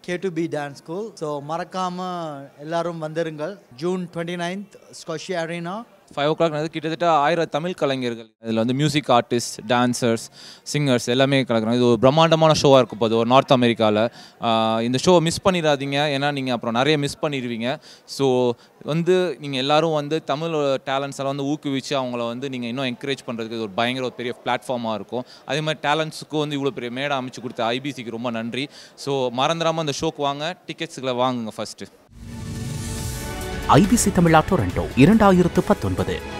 K to B dance school so மறக்காமல் எல்லாரும் வந்துருங்கள் ஜூன் டுவெண்ட்டி நைன்த் ஸ்கொஷி அரீனா ஃபைவ் ஓ கிளாக் வந்து கிட்டத்தட்ட ஆயிரம் தமிழ் கலைஞர்கள் இதில் வந்து மியூசிக் ஆர்டிஸ்ட் டான்சர்ஸ் சிங்கர்ஸ் எல்லாமே கலக்குறாங்க இது ஒரு பிரம்மாண்டமான ஷோவாக இருக்கும் போது ஒரு நார்த் அமெரிக்காவில் இந்த ஷோவை மிஸ் பண்ணிடாதீங்க ஏன்னா நீங்கள் அப்புறம் நிறைய மிஸ் பண்ணிடுவீங்க ஸோ வந்து நீங்கள் எல்லாரும் வந்து தமிழ் டேலண்ட்ஸ் எல்லாம் வந்து ஊக்குவிச்சு அவங்கள வந்து நீங்கள் இன்னும் என்கரேஜ் பண்ணுறதுக்கு இது ஒரு பயங்கர ஒரு பெரிய பிளாட்ஃபார்மாக இருக்கும் அதே மாதிரி டேலண்ட்ஸுக்கும் வந்து இவ்வளோ பெரிய மேடை அமைச்சு கொடுத்த ஐபிசிக்கு ரொம்ப நன்றி ஸோ மறந்துடாமல் அந்த ஷோக்கு வாங்க டிக்கெட்ஸுகளை வாங்குங்க ஃபஸ்ட்டு ஐபிசி தமிழா டொரண்டோ இரண்டாயிரத்து பத்தொன்பது